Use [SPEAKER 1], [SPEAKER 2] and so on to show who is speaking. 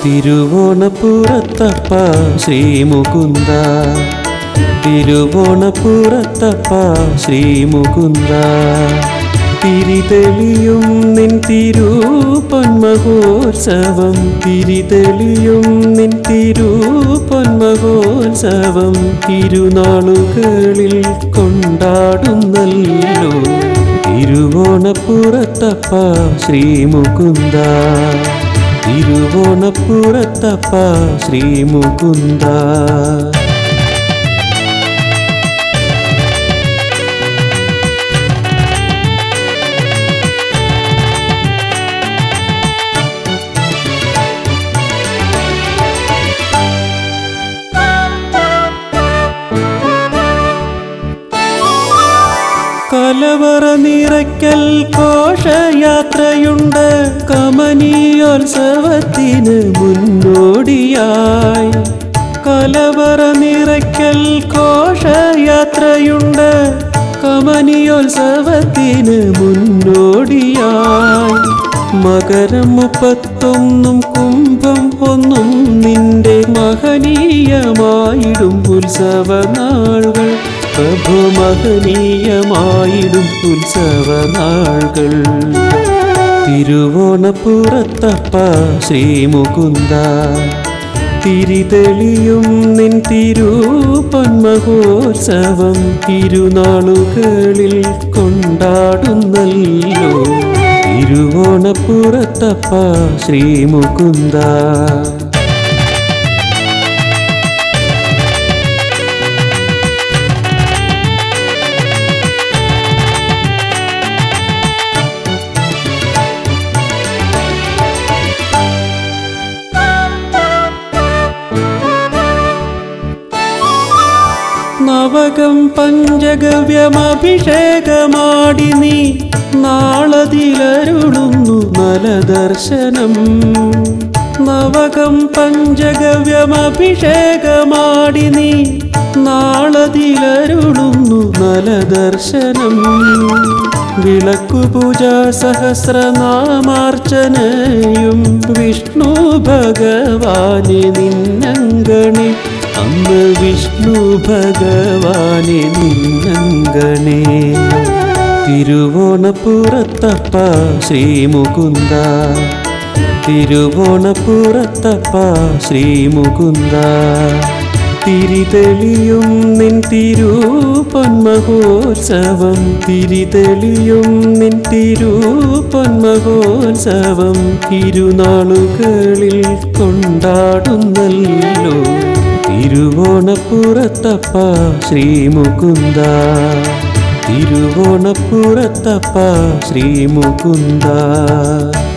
[SPEAKER 1] തിരുവോണപ്പുറത്തപ്പ ശ്രീമുകുന്ദ തിരുവോണപ്പുറത്തപ്പ ശ്രീമുകുന്ദ തിരിതെളിയും നിൻ തിരുപൊന്മഹോത്സവം തിരിതെളിയും നിൻ തിരുപൊന്മഹോത്സവം തിരുനാളുകളിൽ കൊണ്ടാടുന്നല്ലോ തിരുവോണപ്പുറത്തപ്പ ശ്രീമുകുന്ദ തിരുവോണപ്പുറത്തപ്പ ശ്രീമുകുന്ദ കലവറ നിറയ്ക്കൽ ഘോഷയാത്രയുണ്ട് കമനീയോത്സവത്തിന് മുന്നോടിയായി കലവറ നിറയ്ക്കൽ ഘോഷയാത്രയുണ്ട് കമനീയോത്സവത്തിന് മുന്നോടിയായി മകരം മുപ്പത്തൊന്നും കുംഭം ഒന്നും നിന്റെ മഹനീയമായിടും ഉത്സവ നാളുകൾ പ്രഭു മഹനീയമായിടും ഉത്സവ നാളുകൾ തിരുവോണപ്പുറത്തപ്പ ശ്രീമുകുന്ദ തിരിതെളിയും നിൻ തിരുപൊന്മഹോത്സവം തിരുനാളുകളിൽ കൊണ്ടാടുന്നല്ലോ തിരുവോണപ്പുറത്തപ്പ ശ്രീമുകുന്ദ നവകം പഞ്ചഗവ്യമഭിഷേകമാടി നീ നാളതിലരുളുന്നു നലദർശനം നവകം പഞ്ചഗവ്യമഭിഷേകമാടി നീ നാളതിലരുളുന്നു നലദർശനം വിളക്കുപൂജ സഹസ്രനാമാർച്ചനയും വിഷ്ണു ഭഗവാനെ നിന്നങ്കണി അന്ന് വിഷ്ണു ഭഗവാനെ നിന്നങ്കണേ തിരുവോണപ്പുറത്തപ്പ ശ്രീമുകുന്ദ തിരുവോണപ്പുറത്തപ്പ ശ്രീമുകുന്ദ തിരിതെളിയും നിൻ തിരുപൊന്മഹോത്സവം തിരിതെളിയും നിൻ തിരുപൊന്മഹോത്സവം തിരുനാളുകളിൽ കൊണ്ടാടുന്നല്ലോ തിരുവോണപ്പുറത്തപ്പ ശ്രീമുകുന്ദ തിരുവോണപ്പുറത്തപ്പ ശ്രീമുകുന്ദ